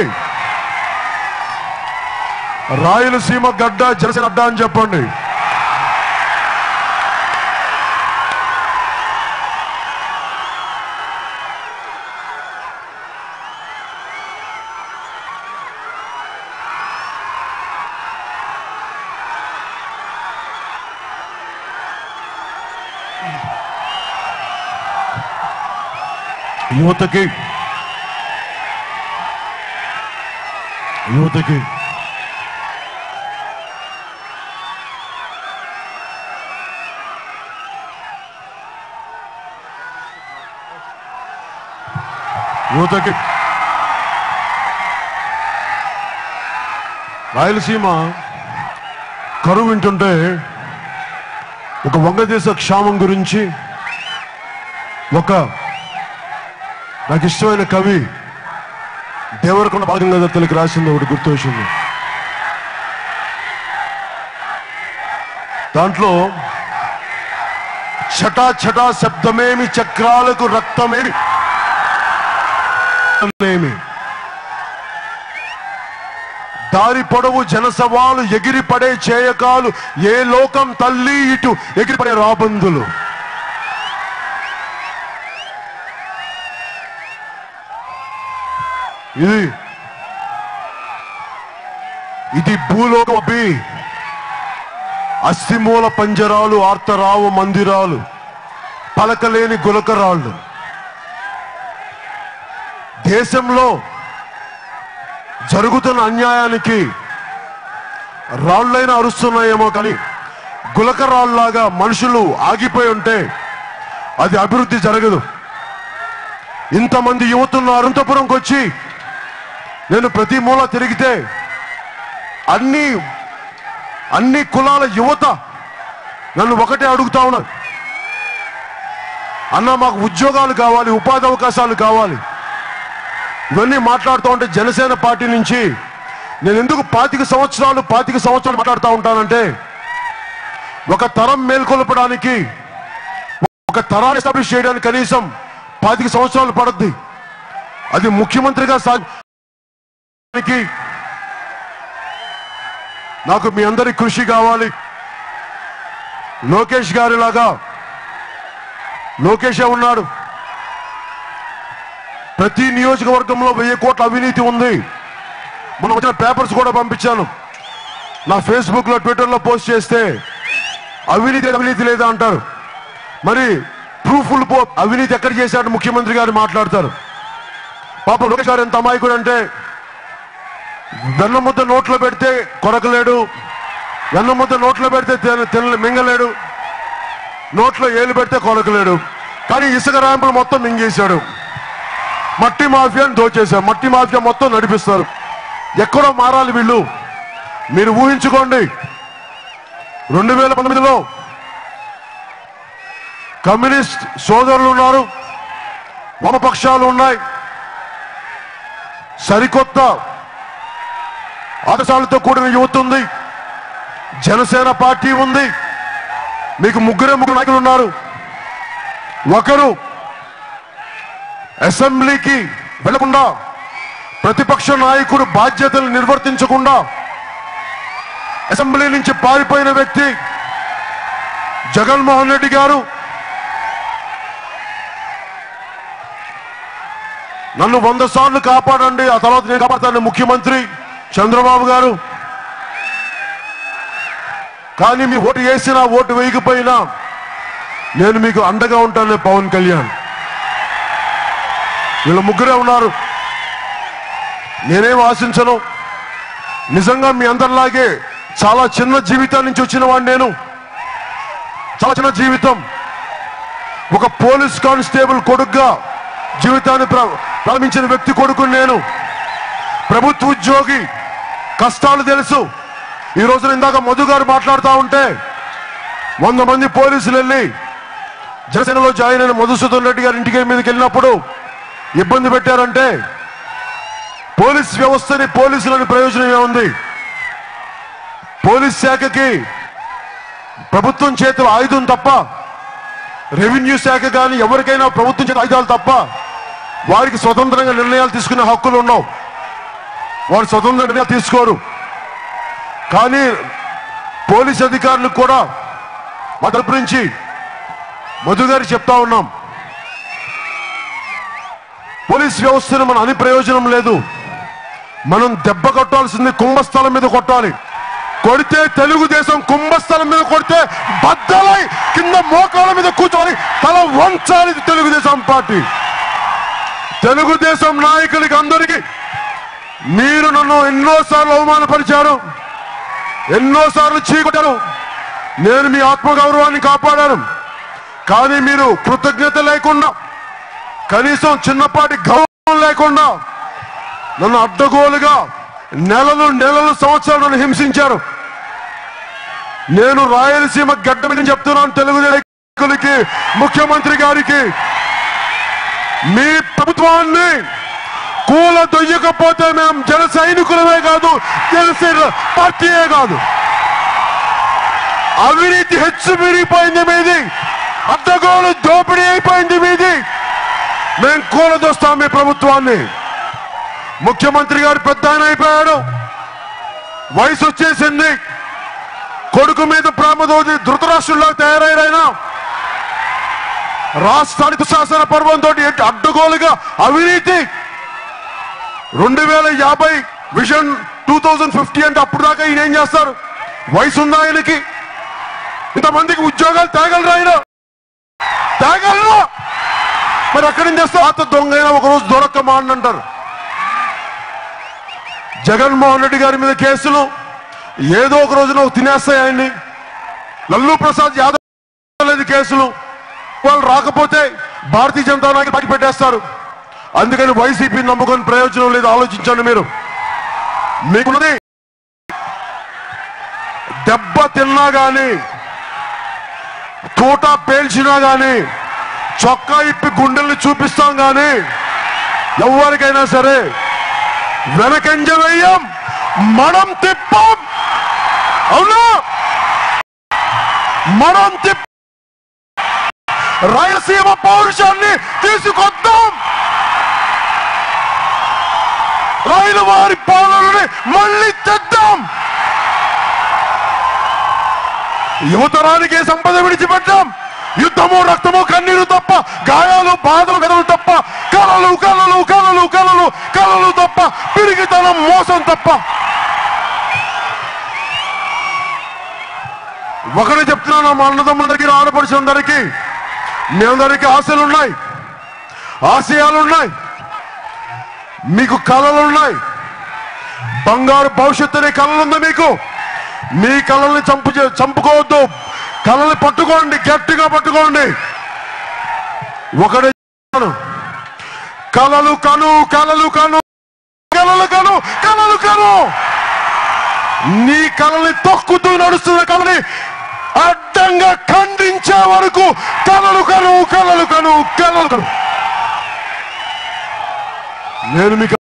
చెప్పండి రాయలసీమ గడ్డ జనసేన అడ్డ అని చెప్పండి యువతకి యువతకి యువతకి రాయలసీమ కరువు వింటుంటే ఒక వంగదేశ క్షామం గురించి ఒక నాకు ఇష్టమైన కవి దేవరకొండ బాలగంగాధర్ రాసింది ఒకటి గుర్తు వచ్చింది దాంట్లో చటా చటా శబ్దమేమి చక్రాలకు రక్తమేమి ఏమి దారి పొడవు జనసవాలు ఎగిరిపడే చేయకాలు ఏ లోకం తల్లి ఇటు ఎగిరిపడే రాబందులు ఇది ఇది భూలోకం అబ్బి అస్థిమూల పంజరాలు ఆర్తరావు మందిరాలు పలకలేని గులకరాళ్ళు దేశంలో జరుగుతున్న అన్యాయానికి రాళ్ళైనా అరుస్తున్నాయేమో కానీ గులకరాళ్ళలాగా మనుషులు ఆగిపోయి ఉంటే అది అభివృద్ధి జరగదు ఇంతమంది యువతున్న అనంతపురంకి వచ్చి నేను ప్రతి మూల తిరిగితే అన్ని అన్ని కులాల యువత నన్ను ఒకటే అడుగుతా ఉన్నారు అన్న మాకు ఉద్యోగాలు కావాలి ఉపాధి అవకాశాలు కావాలి ఇవన్నీ మాట్లాడుతూ ఉంటే జనసేన పార్టీ నుంచి నేను ఎందుకు పాతిక సంవత్సరాలు పాతిక సంవత్సరాలు మాట్లాడుతూ ఉంటానంటే ఒక తరం మేల్కొల్పడానికి ఒక తరాన్ని ఎస్టాబ్లిష్ చేయడానికి కనీసం పాతిక సంవత్సరాలు పడుద్ది అది ముఖ్యమంత్రిగా సాగి నాకు మీ అందరి కృషి కావాలి లోకేష్ గారిలాగా లోకేషే ఉన్నాడు ప్రతి నియోజకవర్గంలో వెయ్యి కోట్ల అవినీతి ఉంది మనం వచ్చిన పేపర్స్ కూడా పంపించాను నా ఫేస్బుక్ లో ట్విట్టర్ లో పోస్ట్ చేస్తే అవినీతి లేదు, అవినీతి లేదా అంటారు మరి ప్రూఫ్లు పో అవినీతి ఎక్కడ చేశాడు ముఖ్యమంత్రి గారు మాట్లాడతారు పాప లోకేష్ గారు ఎంత అమాయకుడు అంటే వెన్న ముద్ద నోట్లో పెడితే కొరకలేడు వెన్న ముద్ద నోట్లో పెడితే తిన- తిన మింగలేడు నోట్లో ఏలు పెడితే కొరకలేడు కానీ ఇసుక ర్యాంపులు మొత్తం మింగేశాడు మట్టి మాఫియాని దోచేశారు మట్టి మాఫియా మొత్తం నడిపిస్తారు ఎక్కడో మారాలి వీళ్ళు మీరు ఊహించుకోండి రెండు వేల పంతొమ్మిదిలో కమ్యూనిస్ట్ సోదరులు ఉన్నారు వామపక్షాలు ఉన్నాయి సరికొత్త ఆదర్శాలతో కూడిన యువత ఉంది జనసేన పార్టీ ఉంది మీకు ముగ్గురే ముగ్గురు నాయకులు ఉన్నారు ఒకరు అసెంబ్లీకి వెళ్లకుండా ప్రతిపక్ష నాయకుడు బాధ్యతలు నిర్వర్తించకుండా అసెంబ్లీ నుంచి పారిపోయిన వ్యక్తి జగన్మోహన్ రెడ్డి గారు నన్ను వంద సార్లు కాపాడండి ఆ తర్వాత నేను కాపాడతాను ముఖ్యమంత్రి చంద్రబాబు గారు కానీ మీ ఓటు వేసినా ఓటు వేయకపోయినా నేను మీకు అండగా ఉంటాను పవన్ కళ్యాణ్ వీళ్ళు ముగ్గురే ఉన్నారు నేనేం ఆశించను నిజంగా మీ అందరిలాగే చాలా చిన్న జీవితం నుంచి వచ్చిన వాడిని నేను చాలా చిన్న జీవితం ఒక పోలీస్ కానిస్టేబుల్ కొడుకుగా జీవితాన్ని ప్ర- ప్రారంభించిన వ్యక్తి కొడుకుని నేను ప్రభుత్వ ఉద్యోగి కష్టాలు తెలుసు ఈ రోజున ఇందాక మధు గారు మాట్లాడుతూ ఉంటే వంద మంది పోలీసులు వెళ్ళి జనసేనలో జాయిన్ అయిన మధుసూదన్ రెడ్డి గారి ఇంటికి మీదకి వెళ్ళినప్పుడు ఇబ్బంది పెట్టారంటే పోలీస్ వ్యవస్థని పోలీసులని ప్రయోజనం ఏముంది పోలీస్ శాఖకి ప్రభుత్వం చేతుల ఆయుధం తప్ప రెవెన్యూ శాఖ కానీ ఎవరికైనా ప్రభుత్వం చేత ఆయుధాలు తప్ప వారికి స్వతంత్రంగా నిర్ణయాలు తీసుకునే హక్కులు ఉండవు వారు స్వతంత్ర నిర్ణయాలు తీసుకోరు కానీ పోలీస్ అధికారులకు కూడా మా తరపు నుంచి మధు గారు చెప్తా ఉన్నాం పోలీస్ వ్యవస్థను మనం అని ప్రయోజనం లేదు మనం దెబ్బ కొట్టాల్సింది కుంభస్థలం మీద కొట్టాలి కొడితే తెలుగుదేశం కుంభస్థలం మీద కొడితే బద్దలై కింద మోకాల మీద కూర్చోవాలి తల వంచాలి తెలుగుదేశం పార్టీ తెలుగుదేశం నాయకులకి అందరికీ మీరు నన్ను ఎన్నోసార్లు అవమానపరిచారు ఎన్నోసార్లు చీకొట్టారు నేను మీ ఆత్మగౌరవాన్ని కాపాడాను కానీ మీరు కృతజ్ఞత లేకుండా కనీసం చిన్నపాటి గౌరవం లేకుండా నన్ను అడ్డగోలుగా నెలలు నెలలు సంవత్సరాలు నన్ను హింసించారు నేను రాయలసీమ గడ్డ మీద చెప్తున్నాను తెలుగుదేశంకి ముఖ్యమంత్రి గారికి మీ ప్రభుత్వాన్ని కూల దొయ్యకపోతే మేము జన సైనికులమే కాదు జనసేన పార్టీయే కాదు అవినీతి హెచ్చు పెరిగిపోయింది మీది అడ్డగోలు దోపిడీ అయిపోయింది మీది మేము కూలదొస్తాం మీ ప్రభుత్వాన్ని ముఖ్యమంత్రి గారు పెద్ద ఆయన అయిపోయాడు వయసు వచ్చేసింది కొడుకు మీద ప్రేమతోటి ధృతరాష్ట్రుల్లో తయారైనా రాష్ట్రానికి శాసన పర్వంతో అడ్డగోలుగా అవినీతి రెండు వేల యాభై విజన్ టూ థౌజండ్ ఫిఫ్టీ అంటే అప్పుడు దాకా ఈయన ఏం చేస్తారు వయసు ఉందా ఆయనకి ఇంతమందికి ఉద్యోగాలు తేగలరా ఆయన తేగలరా మరి అక్కడి నుంచి చేస్తే పాత దొంగ అయినా ఒకరోజు దొరక్క మానంటారు జగన్మోహన్ రెడ్డి గారి మీద కేసులు ఏదో ఒక రోజున తినేస్తాయి ఆయన్ని లల్లు ప్రసాద్ యాదవ్ లేదు కేసులు వాళ్ళు రాకపోతే భారతీయ జనతా నాయకులు పట్టి పెట్టేస్తారు అందుకని వైసీపీ నమ్ముకొని ప్రయోజనం లేదు ఆలోచించండి మీరు మీకున్నది దెబ్బ తిన్నా గాని తోట పేల్చినా గాని చొక్కా ఇప్పి గుండెల్ని చూపిస్తాం గాని ఎవరికైనా సరే వెనకంజ వేయం మనం తిప్పం అవునా మనం తిప్ప రాయలసీమ పౌరుషాన్ని తీసుకొద్దాం రాయల వారి పాలనని మళ్ళీ తెద్దాం యువతరానికి సంపద విడిచిపెట్టాం యుద్ధము రక్తము కన్నీరు తప్ప గాయాలు బాధలు కథలు తప్ప కలలు కలలు కలలు కలలు కలలు తప్ప పిరిగితనం మోసం తప్ప ఒకటే చెప్తున్నాను మా అన్నదమ్ములందరికీ ఆడపడుచులందరికీ మీ అందరికీ ఆశలు ఉన్నాయి ఆశయాలు ఉన్నాయి మీకు కళలు ఉన్నాయి బంగారు భవిష్యత్తు అనే కళలు ఉంది మీకు మీ కళల్ని చంపు చంపుకోవద్దు కళల్ని పట్టుకోండి గట్టిగా పట్టుకోండి ఒకటే చెప్తాను. కళలు కను కళలు కను కళలు కను కళలు కను నీ కళని తొక్కుతూ నడుస్తున్న కళని అడ్డంగా ఖండించే వరకు కళలు కను కళలు కను కళలు కను నేను మీకు